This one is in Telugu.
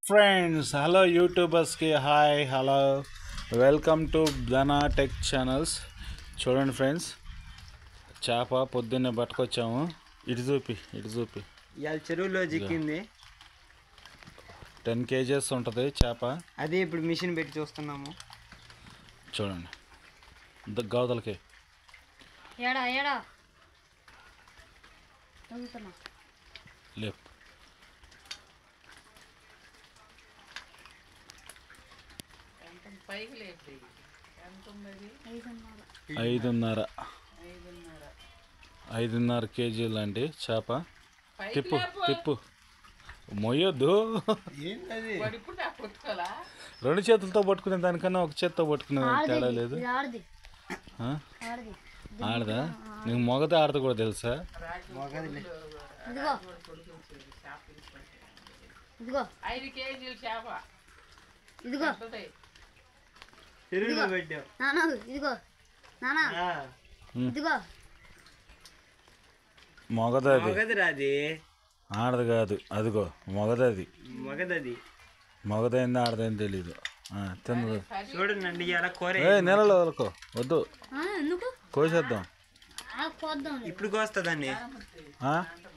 ఫ్రెండ్స్ హలో యూట్యూబర్స్కి hi hello welcome to Dhana tech channels చూడండి ఫ్రెండ్స్ చేప పొద్దున్నే పట్టుకొచ్చాము ఇటు చూపి ఇటు చూపి ఇవాళ చెరువులో చిక్కింది టెన్ కేజెస్ ఉంటుంది చేప అదే ఇప్పుడు మిషన్ పెట్టి చూస్తున్నాము చూడండి ద- గోదలకి ఏడా ఏడా చదువుతున్నా లేపు ఐదున్నర ఐదున్నర ఐదున్నర కేజీలు అండి చేప తిప్పు తిప్పు మొయ్యొద్దు రెండు చేతులతో పట్టుకునే దానికన్నా ఒక చేత్తో పట్టుకునే తేడా లేదు ఇది ఆడది ఆ? ఆడది ఆడదా నీకు మొగతే ఆడత కూడా తెలుసా ఇదిగో ఇదిగో ఐదు కేజీలు చేప ఇదిగో వస్తుంది చెరువులో పెట్టాం నానా ఇదిగో నానా ఆ, ఇదిగో మొగదది మగదిరా అది ఆడదు కాదు అదిగో మొగదది మగదది మొగదైంది ఆడదైంది తెలీదు ఆ, తిన్నది చూడండి ఇలా కూర ఏ నెలలో వరకు వద్దు ఆ, ఎందుకు కోసేద్దాం ఆ, పోద్దాం ఇప్పుడు కోస్తుందండి ఆ?